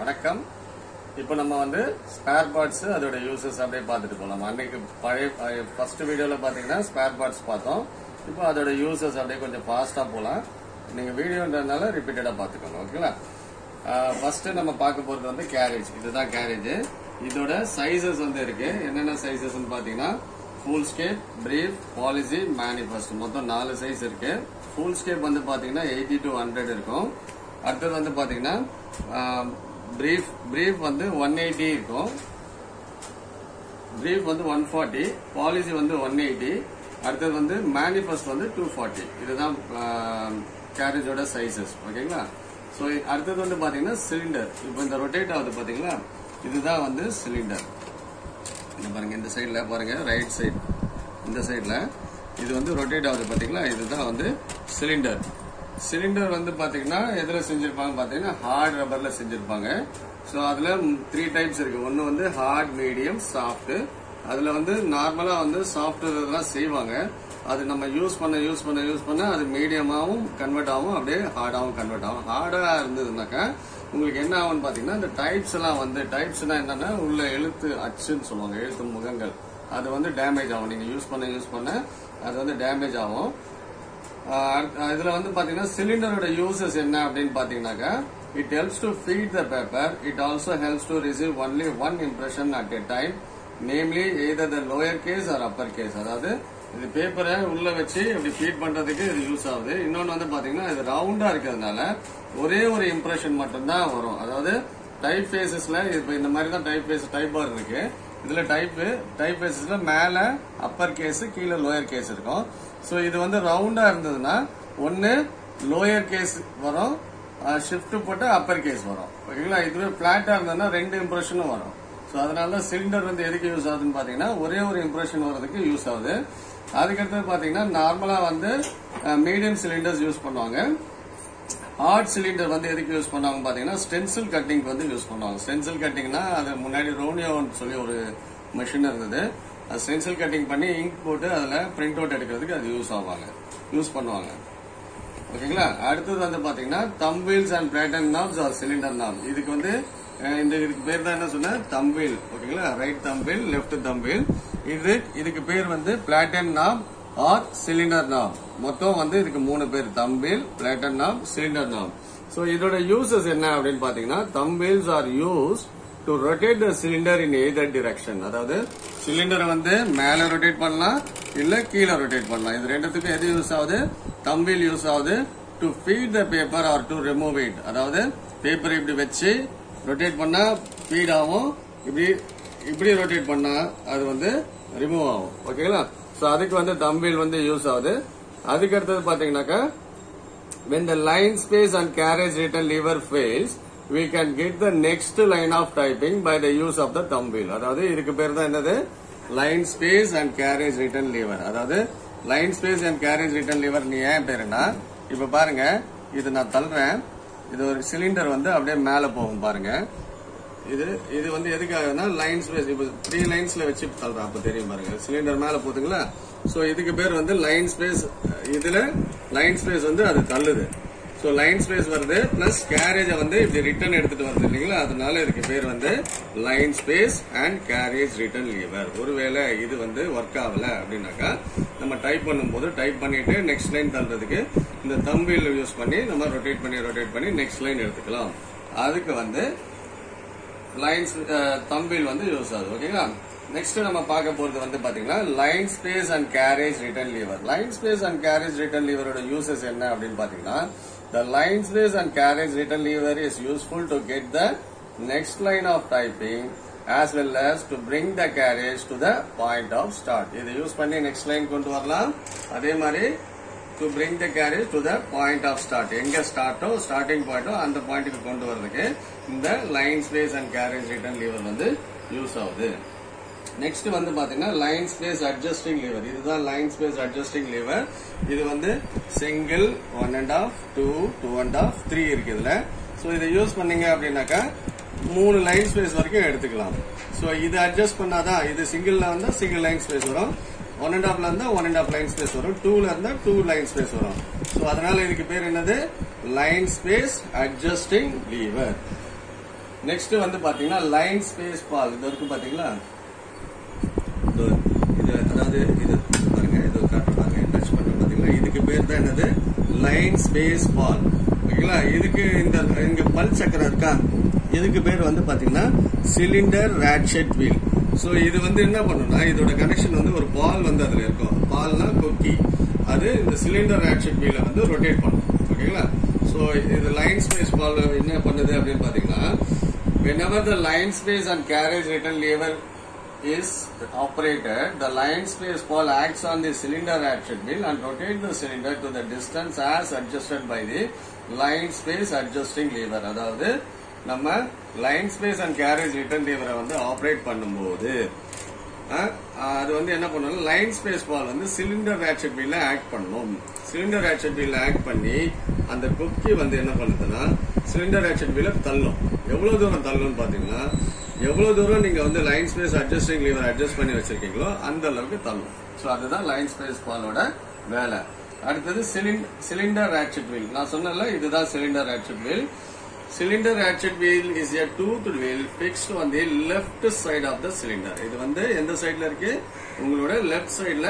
வணக்கம் இப்போ நம்ம வந்து ஸ்பேர் பார்ட்ஸ் அதோட யூசஸ் அப்படியே பார்த்துட்டு போகலாம் அன்னைக்கு பழைய ஃபர்ஸ்ட் வீடியோல பாத்தீங்கன்னா ஸ்பேர் பார்ட்ஸ் பார்த்தோம் இப்போ அதோட யூசஸ் அப்படியே கொஞ்சம் ஃபாஸ்டா போகலாம் நீங்க வீடியோன்றதுனால ரிப்பீட்டடா பார்த்துக்கோங்க ஓகேங்களா ஃபர்ஸ்ட் நம்ம பார்க்க போறது வந்து கேரேஜ் இதுதான் கேரேஜ் இதோட சைசஸ் வந்து இருக்கு என்னென்ன சைசஸ் பாத்தீங்கன்னா foolscap brief policy manifest மொத்தம் நாலு சைஸ் இருக்கு ஃபுல் ஸ்கேப் வந்து பாத்தீங்கன்னா எயிட்டி டு ஹண்ட்ரட் இருக்கும் அடுத்தது வந்து பாத்தீங்கன்னா பிரீஃப் பிரீஃப் வந்து ஒன் எயிட்டி இருக்கும் பிரீஃப் வந்து ஒன் ஃபார்ட்டி பாலிசி வந்து ஒன் எயிட்டி அடுத்தது வந்து மேனிஃபெஸ்ட் வந்து டூ ஃபார்ட்டி இதுதான் கேரேஜோட சைசஸ் ஓகேங்களா ஸோ அடுத்தது வந்து பாத்தீங்கன்னா சிலிண்டர் இப்போ இந்த ரொட்டேட் ஆகுது பாத்தீங்களா இதுதான் வந்து சிலிண்டர் இந்த பாருங்க இந்த சைடில் பாருங்க ரைட் சைடு இந்த சைடில் இது வந்து ரொட்டேட் ஆகுது பாத்தீங்களா இதுதான் வந்து சிலிண்டர் சிலிண்டர் வந்து பாத்தீங்கன்னா எதுல செஞ்சிருப்பாங்க பாத்தீங்கன்னா ஹார்ட் ரப்பர்ல செஞ்சிருப்பாங்க ஸோ அதுல த்ரீ டைப்ஸ் இருக்கு ஒன்னு வந்து ஹார்ட் மீடியம் சாஃப்ட் அதுல வந்து நார்மலா வந்து சாஃப்ட் இதெல்லாம் செய்வாங்க அது நம்ம யூஸ் பண்ண யூஸ் பண்ண யூஸ் பண்ண அது மீடியமாவும் கன்வெர்ட் ஆகும் அப்படியே ஹார்டாவும் கன்வெர்ட் ஆகும் ஹார்டா இருந்ததுனாக்கா உங்களுக்கு என்ன ஆகும்னு பாத்தீங்கன்னா இந்த டைப்ஸ் எல்லாம் வந்து டைப்ஸ்னா என்னன்னா உள்ள எழுத்து அச்சுன்னு சொல்லுவாங்க எழுத்து முகங்கள் அது வந்து டேமேஜ் ஆகும் நீங்க யூஸ் பண்ண யூஸ் பண்ண அது வந்து டேமேஜ் ஆகும் இதுல வந்து பாத்தீங்கன்னா சிலிண்டரோட யூசஸ் என்ன அப்படின்னு பாத்தீங்கன்னாக்கா it helps to feed the paper it also helps to receive only one impression at a time namely either the lower case or upper case அதாவது இது பேப்பரை உள்ள வச்சு இப்படி ஃபீட் பண்றதுக்கு இது யூஸ் ஆகுது இன்னொன்னு வந்து பாத்தீங்கன்னா இது ரவுண்டா இருக்கிறதுனால ஒரே ஒரு இம்ப்ரெஷன் மட்டும்தான் வரும் அதாவது டைப் ஃபேசஸ்ல இப்ப இந்த மாதிரி தான் டைப் ஃபேஸ் டைப் பார் இருக்கு இதுல டைப் டைப் ஃபேசஸ்ல மேல அப்பர் கேஸ் கீழே லோயர் கேஸ் இருக்கும் ஸோ இது வந்து ரவுண்டா இருந்ததுன்னா ஒன்னு லோயர் கேஸ் வரும் ஷிஃப்ட் போட்டு அப்பர் கேஸ் வரும் ஓகேங்களா இதுவே பிளாட்டா இருந்ததுன்னா ரெண்டு இம்ப்ரெஷனும் வரும் ஸோ அதனால சிலிண்டர் வந்து எதுக்கு யூஸ் ஆகுதுன்னு பாத்தீங்கன்னா ஒரே ஒரு இம்ப்ரெஷன் வர்றதுக்கு யூஸ் ஆகுது அதுக்கடுத்து பாத்தீங்கன்னா நார்மலா வந்து மீடியம் சிலிண்டர்ஸ் யூஸ் பண்ணுவாங்க ஹார்ட் சிலிண்டர் வந்து எதுக்கு யூஸ் பண்ணுவாங்க பாத்தீங்கன்னா ஸ்டென்சில் கட்டிங் வந்து யூஸ் பண்ணுவாங்க ஸ்டென்சில் கட்டிங்னா அது முன்னாடி ரோனியோன்னு சொல்லி ஒரு மிஷின் இருந்தது அது ஸ்டென்சில் கட்டிங் பண்ணி இங்க் போட்டு அதுல பிரிண்ட் அவுட் எடுக்கிறதுக்கு அது யூஸ் ஆவாங்க யூஸ் பண்ணுவாங்க ஓகேங்களா அடுத்தது வந்து பாத்தீங்கன்னா thimbles and platen knobs or cylinder knob இதுக்கு வந்து இந்த இதுக்கு பேர் தான் என்ன சொன்ன தம்பில் ஓகேங்களா ரைட் தம்பில் லெஃப்ட் தம்பில் இது இதுக்கு பேர் வந்து platen knob or cylinder knob மொத்தம் வந்து இதுக்கு மூணு பேர் thimble platen knob cylinder knob so இதோட யூசஸ் என்ன அப்படின்னு பாத்தீங்கன்னா thimbles are use to rotate the cylinder in either direction அதாவது சிலிண்டரை வந்து மேல ரொட்டேட் பண்ணலாம் இல்ல கீழே ரொட்டேட் பண்ணலாம் இது ரெண்டுத்துக்கும் எது யூஸ் ஆகுது தம்பில் யூஸ் ஆகுது to feed the paper or to remove it அதாவது பேப்பர் இப்படி வச்சு ரொட்டேட் பண்ணா ஃபீட் ஆகும் இப்படி இப்படி ரொட்டேட் பண்ணா அது வந்து ரிமூவ் ஆகும் ஓகேங்களா சோ அதுக்கு வந்து தம்பில் வந்து யூஸ் ஆகுது அதுக்கு அடுத்தது பாத்தீங்கன்னாக்கா when the line space and carriage written lever fails we can get the next line of typing by the use of the thumb wheel அதாவது இதுக்கு பேர் தான் என்னது line space and carriage return lever அதாவது line space and carriage return lever நீ ஏன் பேருனா இப்ப பாருங்க இது நான் தள்ளுறேன் இது ஒரு சிலிண்டர் வந்து அப்படியே மேல போகும் பாருங்க இது இது வந்து எதுக்காகனா லைன் ஸ்பேஸ் இப்போ த்ரீ லைன்ஸ்ல வச்சு தள்ளுறேன் அப்ப தெரியும் பாருங்க சிலிண்டர் மேல போதுங்களா சோ இதுக்கு பேர் வந்து லைன் ஸ்பேஸ் இதுல லைன் ஸ்பேஸ் வந்து அது தள்ளுது சோ லைன் ஸ்பேஸ் வருது பிளஸ் கேரேஜ வந்து இப்படி ரிட்டர்ன் எடுத்துட்டு வருது இல்லைங்களா அதனால இதுக்கு பேர் வந்து line space and carriage return lever ஒருவேளை இது வந்து ஒர்க் ஆகல அப்படின்னாக்கா நம்ம டைப் பண்ணும்போது டைப் பண்ணிட்டு நெக்ஸ்ட் லைன் தள்ளுறதுக்கு இந்த தம்பில் யூஸ் பண்ணி நம்ம ரொட்டேட் பண்ணி ரொட்டேட் பண்ணி நெக்ஸ்ட் லைன் எடுத்துக்கலாம் அதுக்கு வந்து லைன்ஸ் தம்பில் வந்து யூஸ் ஆகுது ஓகேங்களா நெக்ஸ்ட் நம்ம பார்க்க போறது வந்து பாத்தீங்கன்னா line space and carriage return lever line space and carriage return லீவரோட யூசஸ் என்ன அப்படின்னு பாத்தீங்கன்னா the line space and carriage return lever is useful to get the next line of typing as well as to bring the carriage to the point of start இதை use பண்ணி next line கொண்டு வரலாம் அதே மாதிரி to bring the carriage to the point of start எங்க ஸ்டார்ட்டோ starting பாயிண்டோ அந்த பாயிண்ட்டுக்கு கொண்டு வரதுக்கு இந்த line space and carriage return lever வந்து யூஸ் ஆகுது நெக்ஸ்ட் வந்து பாத்தீங்கன்னா லைன் ஸ்பேஸ் அட்ஜஸ்டிங் லீவர் இதுதான் லைன் ஸ்பேஸ் அட்ஜஸ்டிங் லீவர் இது வந்து single one and half two two and half three இருக்கு இதுல ஸோ இதை யூஸ் பண்ணீங்க அப்படின்னாக்கா மூணு லைன் ஸ்பேஸ் வரைக்கும் எடுத்துக்கலாம் ஸோ இது அட்ஜஸ்ட் பண்ணாதான் இது சிங்கிள்ல வந்தா சிங்கிள் லைன் ஸ்பேஸ் வரும் ஒன் அண்ட் ஹாஃப்ல இருந்தா one and half line space வரும் டூல இருந்தா டூ லைன் ஸ்பேஸ் வரும் ஸோ அதனால இதுக்கு பேர் என்னது line space adjusting lever next வந்து பாத்தீங்கன்னா லைன் ஸ்பேஸ் பால் இது இருக்கு பாத்தீங்களா இதோ இது அதாவது இது பாருங்க இது காட்டுறாங்க டச் பண்ற பாத்தீங்களா இதுக்கு பேர் தான் என்னது லைன் ஸ்பேஸ் பால் ஓகேங்களா இதுக்கு இந்த இங்க பல் சக்கரம் இருக்கா இதுக்கு பேர் வந்து பாத்தீங்கன்னா சிலிண்டர் ரேட்ஷெட் வீல் ஸோ இது வந்து என்ன பண்ணும்னா இதோட கனெக்ஷன் வந்து ஒரு பால் வந்து அதுல இருக்கும் பால்னா கொக்கி அது இந்த சிலிண்டர் ரேட்ஷெட் வீலை வந்து ரொட்டேட் பண்ணும் ஓகேங்களா ஸோ இது லைன் ஸ்பேஸ் பால் என்ன பண்ணுது அப்படின்னு பாத்தீங்கன்னா whenever the line space and carriage return lever is operated, the line space ball acts on the cylinder ratchet wheel and rotate the cylinder to the distance as adjusted by the line space adjusting lever. அதாவது நம்ம line space and carriage return லீவரை வந்து operate பண்ணும்போது அஹ், அது வந்து என்ன பண்ணணும் line space pawl வந்து சிலிண்டர் ரேட்செட் வீல்ல ஆக்ட் பண்ணும் சிலிண்டர் ரேட்செட் வீல்ல ஆக்ட் பண்ணி அந்த குக்கி வந்து என்ன பண்ணுதுன்னா சிலிண்டர் ரேட்செட் வீல தள்ளும் எவ்வளவு தூரம் தள்ளும்னு பாத்தீங்கன்னா எவ்வளவு தூரம் நீங்க வந்து line space adjusting lever adjust பண்ணி வச்சிருக்கீங்களோ அந்த அளவுக்கு தள்ளும் சோ அதுதான் லைன் ஸ்பேஸ் பாலோட வேலை அடுத்தது சிலிண்டர் ரேட்செட் வீல் நான் சொன்னல இதுதான் cylinder ratchet wheel cylinder ratchet wheel is a toothed wheel fixed on the left side of the cylinder இது வந்து எந்த சைடுல இருக்கு உங்களோட லெஃப்ட் சைடுல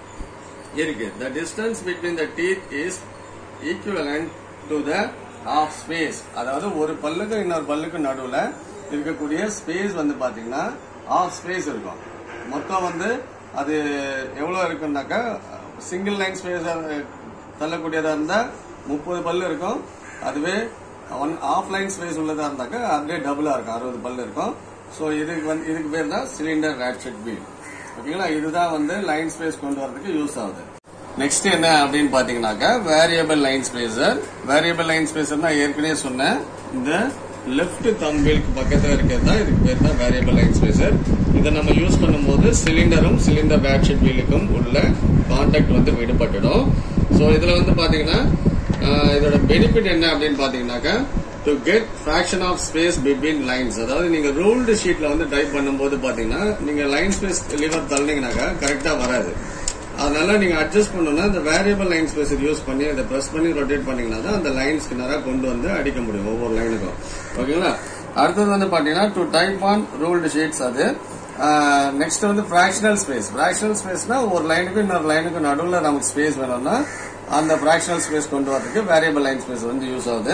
இருக்கு the distance between the teeth is equivalent to the half space அதாவது ஒரு பல்லுக்கு இன்னொரு பல்லுக்கு நடுவுல இருக்கக்கூடிய ஸ்பேஸ் வந்து பாத்தீங்கன்னா half space இருக்கும் மொத்தம் வந்து அது எவ்வளவு இருக்குன்னாக்கா சிங்கிள் லைன் ஸ்பேஸ் தள்ளக்கூடியதா இருந்தா முப்பது பல்லு இருக்கும் அதுவே ஒன் ஆஃப் லைன் ஸ்பேஸ் உள்ளதா இருந்தாக்கா அப்படியே டபுளா இருக்கும் அறுபது பல்லு இருக்கும் ஸோ இதுக்கு வந்து இதுக்கு பேர் தான் சிலிண்டர் ரேட்செட் வீல் ஓகேங்களா இதுதான் வந்து லைன் ஸ்பேஸ் கொண்டு வரதுக்கு யூஸ் ஆகுது நெக்ஸ்ட் என்ன அப்படின்னு பாத்தீங்கன்னாக்கா variable line spacer variable line spacer நான் ஏற்கனவே சொன்னேன் இந்த லெஃப்ட் தம்பிலுக்கு பக்கத்துல இருக்கிறது தான் இதுக்கு பேர் தான் வேரியபிள் லைன் ஸ்பேசர் இதை நம்ம யூஸ் பண்ணும்போது சிலிண்டரும் சிலிண்டர் ரேட்செட் வீலுக்கும் உள்ள கான்டாக்ட் வந்து விடுபட்டுடும் ஸோ இதுல வந்து பாத்தீங்கன்னா ஆஹ் இதோட பெனிஃபிட் என்ன அப்படின்னு பாத்தீங்கன்னாக்கா to get fraction of space between lines அதாவது நீங்க ரூல்டு ஷீட்ல வந்து டைப் பண்ணும்போது பாத்தீங்கன்னா நீங்க லைன் ஸ்பேஸ் லிவர் தள்ளினீங்கனாக்கா கரெக்டா வராது அதனால நீங்க அட்ஜஸ்ட் பண்ணணும்னா இந்த வேரியபிள் லைன் ஸ்பேஸ் யூஸ் பண்ணி அதை பிரஸ் பண்ணி ரொட்டேட் பண்ணீங்கன்னா தான் அந்த லைன்ஸ்க்கு நேரா கொண்டு வந்து அடிக்க முடியும் ஒவ்வொரு லைனுக்கும் ஓகேங்களா அடுத்தது வந்து பாத்தீங்கன்னா to type on ruled sheets அது நெக்ஸ்ட் வந்து ஃபிராக்ஷனல் ஸ்பேஸ் ஃபிராக்ஷனல் ஸ்பேஸ்னா ஒரு லைனுக்கு இன்னொரு லைனுக்கு நடுவில் நமக்கு ஸ்பேஸ் வேணும்னா அந்த ஃபிராக்ஷனல் ஸ்பேஸ் கொண்டு வரதுக்கு வேரியபிள் லைன் ஸ்பேஸ் வந்து யூஸ் ஆகுது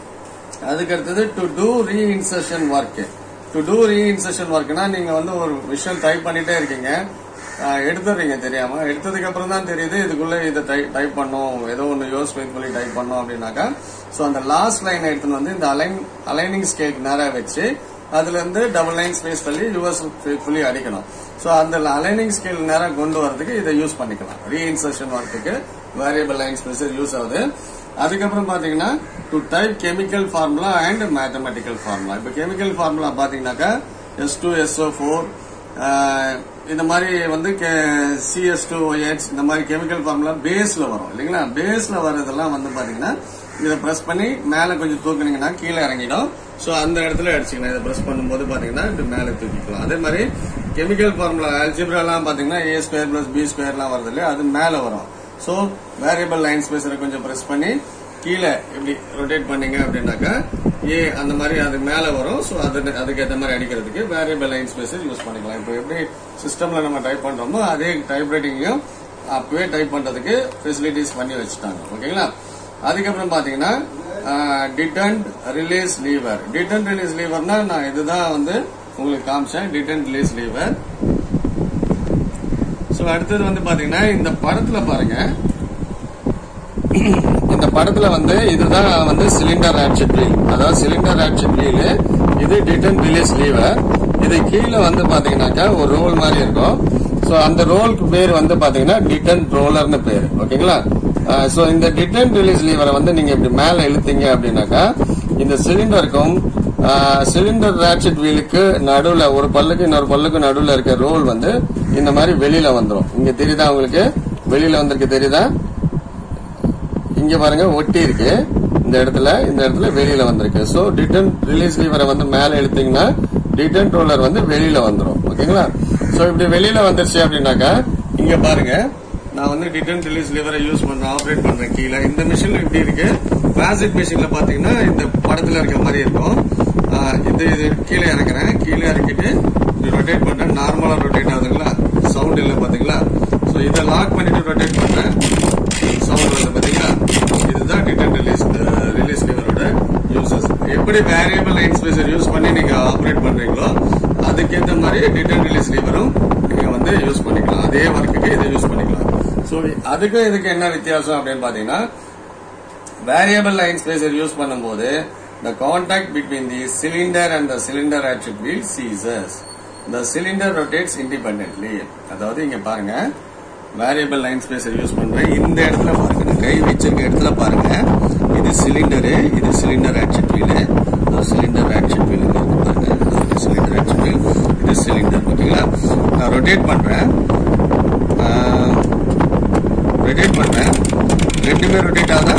அதுக்கு அடுத்தது to do reinsertion work to do reinsertion ஒர்க்னா நீங்க வந்து ஒரு விஷயம் டைப் பண்ணிட்டே இருக்கீங்க ஆஹ் எடுத்துறீங்க தெரியாம எடுத்ததுக்கு அப்புறம் தான் தெரியுது இதுக்குள்ள இதை டைப் பண்ணும் ஏதோ ஒன்று யோஸ் ஃபெய்த்ஃபுல்லி டைப் பண்ணோம் அப்படின்னாக்கா ஸோ அந்த லாஸ்ட் லைன் எடுத்துன்னு வந்து இந்த அலைன் அலைனிங் ஸ்கேலுக்கு நேரா வச்சு அதுல இருந்து டபுள் லைன் ஸ்பேஸ் தள்ளி யூஎஸ் ஃபெய்த்ஃபுல்லி அடிக்கணும் ஸோ அந்த அலைனிங் ஸ்கேல் நேரம் கொண்டு வரதுக்கு இதை யூஸ் பண்ணிக்கலாம் ரீஇன்சர்ஷன் ஒர்க்குக்கு வேரியபிள் லைன் ஸ்பேசர் யூஸ் ஆகுது அதுக்கப்புறம் பாத்தீங்கன்னா to type chemical formula and mathematical formula இப்போ கெமிக்கல் ஃபார்முலா பாத்தீங்கன்னாக்கா எஸ் டூ எஸ்ஓ ஃபோர் இந்த மாதிரி வந்து சிஎஸ் டூ ஒய்ஹெச் இந்த மாதிரி கெமிக்கல் ஃபார்முலா பேஸ்ல வரும் இல்லைங்களா பேஸ்ல வர்றதெல்லாம் வந்து பாத்தீங்கன்னா இதை பிரஸ் பண்ணி மேல கொஞ்சம் தூக்குனீங்கன்னா கீழே இறங்கிடும் சோ அந்த இடத்துல அடிச்சுக்கலாம் இதை பிரஸ் பண்ணும்போது பாத்தீங்கன்னா இது மேல தூக்கிக்கலாம் அதே மாதிரி கெமிக்கல் ஃபார்முலா அல்ஜிப்ராலாம் பாத்தீங்கன்னா ஏ ஸ்கொயர் பிளஸ் பி ஸ்கொயர்லாம் வருது இல்லையா அது மேல வரும் சோ வேரியபிள் லைன் ஸ்பேஸரை கொஞ்சம் பிரஸ் பண்ணி கீழே இப்படி ரொட்டேட் பண்ணீங்க அப்படின்னாக்கா ஏ அந்த மாதிரி அது மேல வரும் ஸோ அது அதுக்கு ஏற்ற மாதிரி அடிக்கிறதுக்கு வேரியபிள் லைன் ஸ்பேஸர் யூஸ் பண்ணிக்கலாம் இப்போ எப்படி சிஸ்டம்ல நம்ம டைப் பண்றோமோ அதே டைப் ரைட்டிங்கையும் அப்பவே டைப் பண்றதுக்கு ஃபெசிலிட்டிஸ் பண்ணி வச்சுட்டாங்க ஓகேங்களா அதுக்கப்புறம் பாத்தீங்கன்னா detent release lever detent release லீவர்னா நான் இதுதான் வந்து உங்களுக்கு காமிச்சேன் டிடன்ட் ரிலீஸ் லீவர் ஸோ அடுத்தது வந்து பாத்தீங்கன்னா இந்த படத்துல பாருங்க இந்த படத்துல வந்து இதுதான் வந்து சிலிண்டர் ரேட்செட் வீல் அதாவது சிலிண்டர் ரேட்செட் வீல் இது டிட்டன் ரிலீஸ் லீவர் இது கீழே வந்து பாத்தீங்கன்னாக்கா ஒரு ரோல் மாதிரி இருக்கும் சோ அந்த ரோலுக்கு பேர் வந்து பாத்தீங்கன்னா டிட்டன் ரோலர்னு பேர் ஓகேங்களா சோ இந்த டிட்டன் ரிலீஸ் லீவரை வந்து நீங்க இப்படி மேல இழுத்தீங்க அப்படின்னாக்கா இந்த சிலிண்டருக்கும் சிலிண்டர் ரேட்செட் வீலுக்கு நடுவுல ஒரு பல்லுக்கு இன்னொரு பல்லுக்கு நடுவுல இருக்க ரோல் வந்து இந்த மாதிரி வெளியில வந்துரும் இங்க தெரியுதா உங்களுக்கு வெளியில வந்திருக்கு தெரியுதா இங்க பாருங்க ஒட்டி இருக்கு இந்த இடத்துல இந்த இடத்துல வெளியில வந்திருக்கு சோ டிட்டன் ரிலீஸ் லீவரை வந்து மேல இழுத்தீங்கன்னா டிட்டன் ரோலர் வந்து வெளியில வந்துரும் ஓகேங்களா சோ இப்படி வெளியில வந்துருச்சு அப்படின்னாக்கா இங்க பாருங்க நான் வந்து டிட்டன் ரிலீஸ் லீவரை யூஸ் பண்றேன் ஆப்ரேட் பண்றேன் கீழே இந்த மிஷின் இப்படி இருக்கு பேசிக் மிஷின்ல பாத்தீங்கன்னா இந்த படத்துல இருக்க மாதிரி இருக்கும் ஆஹ் இது இது கீழே இறக்குறேன் கீழே இறக்கிட்டு ரொட்டேட் பண்றேன் நார்மலா ரொட்டேட் ஆகுதுங்களா சவுண்ட் இல்லை பாத்தீங்களா ஸோ இதை லாக் பண்ணிட்டு ரொட்டேட் பண்றேன் சவுண்ட் வருது பாத்தீங்களா இதுதான் டிட்டன் ரிலீஸ் ரிலீஸ் லிவரோட யூசஸ் எப்படி வேரியபிள் லைன் ஸ்பேசர் யூஸ் பண்ணி நீங்க ஆப்ரேட் பண்றீங்களோ அதுக்கேற்ற மாதிரி டிட்டன் ரிலீஸ் லிவரும் நீங்க வந்து யூஸ் பண்ணிக்கலாம் அதே ஒர்க்குக்கு இதை யூஸ் பண்ணிக்கலாம் ஸோ அதுக்கும் இதுக்கு என்ன வித்தியாசம் அப்படின்னு பாத்தீங்கன்னா வேரியபிள் லைன் ஸ்பேசர் யூஸ் பண்ணும்போது the contact between the cylinder and the cylinder ratchet wheel ceases the cylinder rotates independently அதாவது இங்க பாருங்க வேரியபிள் லைன் ஸ்பேசர் யூஸ் பண்றேன் இந்த இடத்துல பாருங்க நான் கை வச்சிருக்க இடத்துல பாருங்க இது சிலிண்டரு இது cylinder ratchet wheel cylinder ratchet wheel இங்க இருக்கு பாருங்க சிலிண்டர் ratchet wheel இது சிலிண்டர் ஓகேங்களா நான் ரொட்டேட் பண்றேன் ரொட்டேட் பண்றேன் ரெண்டுமே ரொட்டேட் ஆகுதா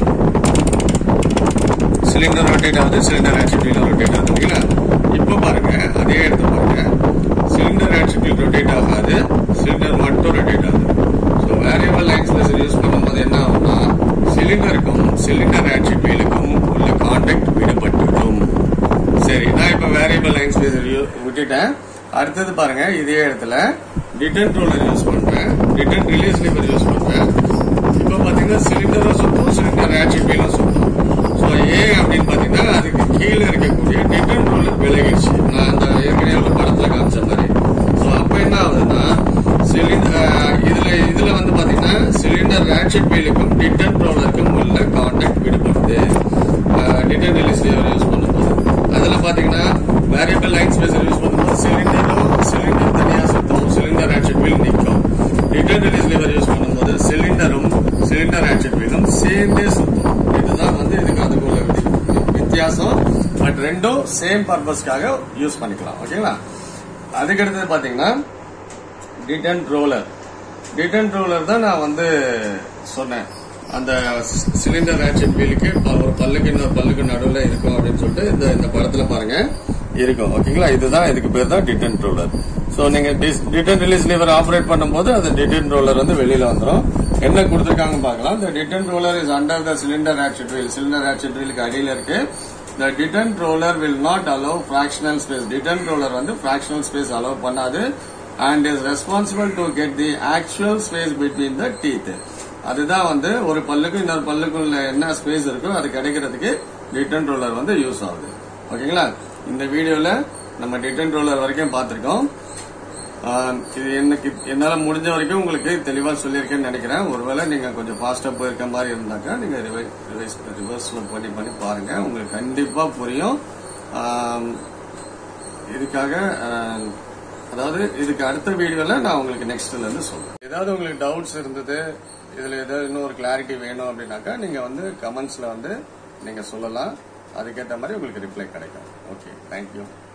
சிலிண்டர் ரொட்டேட் ஆகுது சிலிண்டர் ஆக்சிபிள் ரொட்டேட் ஆகுது இல்லைங்களா இப்போ பாருங்க அதே எடுத்து பாருங்க சிலிண்டர் ஆக்சிபிள் ரொட்டேட் ஆகாது சிலிண்டர் மட்டும் ரொட்டேட் ஆகுது so variable line spacer use பண்ணும்போது என்ன ஆகும்னா சிலிண்டருக்கும் சிலிண்டர் ஆக்சிபிளுக்கும் உள்ள கான்டாக்ட் விடுபட்டுடும் சரி நான் இப்போ வேரியபிள் லைன் ஸ்பேசர் விட்டுட்டேன் அடுத்தது பாருங்க இதே இடத்துல ரிட்டர்ன் ரோலர் யூஸ் பண்றேன் ரிட்டர்ன் ரிலீஸ் லிவர் யூஸ் பண்றேன் இப்போ பாத்தீங்கன்னா சிலிண்டரும் சுத்தும் சிலிண்டர் ஆக்சிபிளும் சுத்தும் ஸோ ஏன் அப்படின்னு பாத்தீங்கன்னா அதுக்கு கீழே இருக்கக்கூடிய டிட்டன் ரோலர் விலகிடுச்சு நான் அந்த ஏற்கனவே உள்ள படத்துல காமிச்ச மாதிரி ஸோ அப்ப என்ன ஆகுதுன்னா சிலிண்டர் இதுல இதுல வந்து பாத்தீங்கன்னா சிலிண்டர் ரேட்செட் வீலுக்கும் டிட்டன் ரோலருக்கும் உள்ள கான்டாக்ட் விடுபடுது டிட்டன் ரிலீஸ் லிவர் யூஸ் பண்ணும்போது அதுல பாத்தீங்கன்னா வேரியபிள் லைன் ஸ்பேசர் யூஸ் பண்ணும்போது சிலிண்டரும் சிலிண்டர் தனியா சுத்தும் சிலிண்டர் ரேட்செட் வீல் நிற்கும் ரிட்டர்ன் ரிலீஸ் லிவர் யூஸ் பண்ணும்போது சிலிண்டரும் சிலிண்டர் ஆக்ஷன் வீலும் சேர்ந்தே சுத்தும் இதுதான் வந்து இதுக்கு அதுக்கு உள்ள வித்தி- வித்தியாசம் பட் ரெண்டும் சேம் பர்பஸ்க்காக யூஸ் பண்ணிக்கலாம் ஓகேங்களா அதுக்கு அடுத்தது பாத்தீங்கன்னா டிட்டன் ரோலர் டிட்டன் ரோலர் தான் நான் வந்து சொன்னேன் அந்த சிலிண்டர் ரேட்செட் வீலுக்கு ஒரு பல்லுக்கு இன்னொரு பல்லுக்கு நடுவில் இருக்கும் அப்படின்னு சொல்லிட்டு இந்த இந்த படத்துல பாருங்க இருக்கும் ஓகேங்களா இதுதான் இதுக்கு பேர் தான் டிட்டன் ரோலர் ஸோ நீங்க டிட்டன் ரிலீஸ் லிவர் ஆப்ரேட் பண்ணும்போது அந்த டிட்டன் ரோலர் வந்து வெளியில வந்துடும் என்ன கொடுத்துருக்காங்க பார்க்கலாம் இந்த detent roller is under the cylinder ratchet wheel cylinder ratchet வீலுக்கு அடியில இருக்கு the detent roller will not allow fractional space detent roller வந்து fractional space allow பண்ணாது and is responsible to get the actual space between the teeth அதுதான் வந்து ஒரு பல்லுக்கு இன்னொரு பல்லுக்குள்ள என்ன ஸ்பேஸ் இருக்கோ அது கிடைக்கிறதுக்கு டிட்டன் ரோலர் வந்து யூஸ் ஆகுது ஓகேங்களா இந்த வீடியோல நம்ம டிட்டன் ரோலர் வரைக்கும் பார்த்திருக்கோம் ஆஹ் இது எனக்கு என்னால முடிஞ்ச வரைக்கும் உங்களுக்கு தெளிவா சொல்லியிருக்கேன்னு நினைக்கிறேன் ஒருவேளை நீங்க கொஞ்சம் ஃபாஸ்டா போயிருக்க மாதிரி இருந்தாக்கா நீங்க ரிவைஸ் ரிவர்ஸ் பண்ணி பண்ணி பாருங்க உங்களுக்கு கண்டிப்பா புரியும் ஆஹ் இதுக்காக ஆஹ் அதாவது இதுக்கு அடுத்த வீடியோல நான் உங்களுக்கு நெக்ஸ்ட்ல இருந்து சொல்றேன் ஏதாவது உங்களுக்கு டவுட்ஸ் இருந்தது இதுல ஏதாவது இன்னும் ஒரு கிளாரிட்டி வேணும் அப்படின்னாக்கா நீங்க வந்து கமெண்ட்ஸ்ல வந்து நீங்க சொல்லலாம் அதுக்கேற்ற மாதிரி உங்களுக்கு ரிப்ளை கிடைக்கும் ஓகே தேங்க்யூ